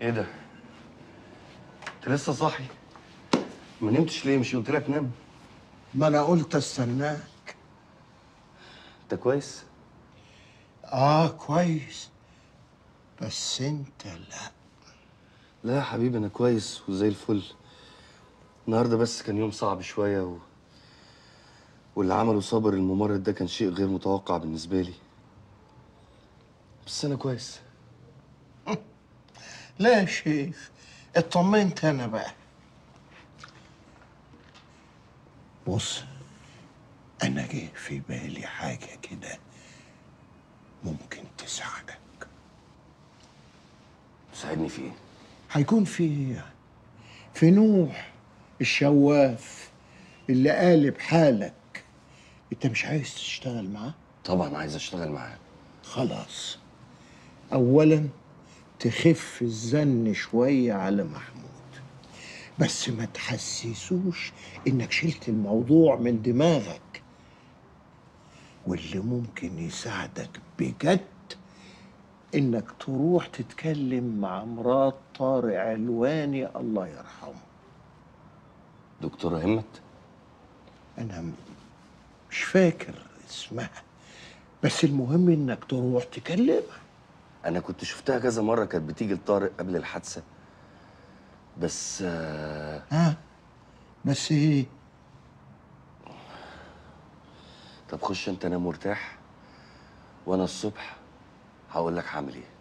ايه ده؟ انت لسه صاحي؟ ما نمتش ليه؟ مش قلت لك نام؟ ما انا قلت استناك انت كويس؟ اه كويس بس انت لا لا يا حبيبي انا كويس وزي الفل النهارده بس كان يوم صعب شويه و... واللي عمله صابر الممرض ده كان شيء غير متوقع بالنسبه لي بس انا كويس لا يا شيخ اطمنت انا بقى بص انا جه في بالي حاجه كده ممكن تساعدك تساعدني في ايه؟ هيكون في ايه يعني؟ في نوح الشواف اللي قالب حالك انت مش عايز تشتغل معاه طبعا عايز اشتغل معاه خلاص اولا تخف الزن شويه على محمود بس ما تحسسوش انك شلت الموضوع من دماغك واللي ممكن يساعدك بجد انك تروح تتكلم مع مرات طارق علواني الله يرحمه دكتوره همت انا م- مش فاكر اسمها بس المهم انك تروح تكلمها انا كنت شفتها كذا مره كانت بتيجي لطارق قبل الحادثه بس آه، ها بس ايه طب خش انت نام مرتاح وانا الصبح هقول لك هعمل ايه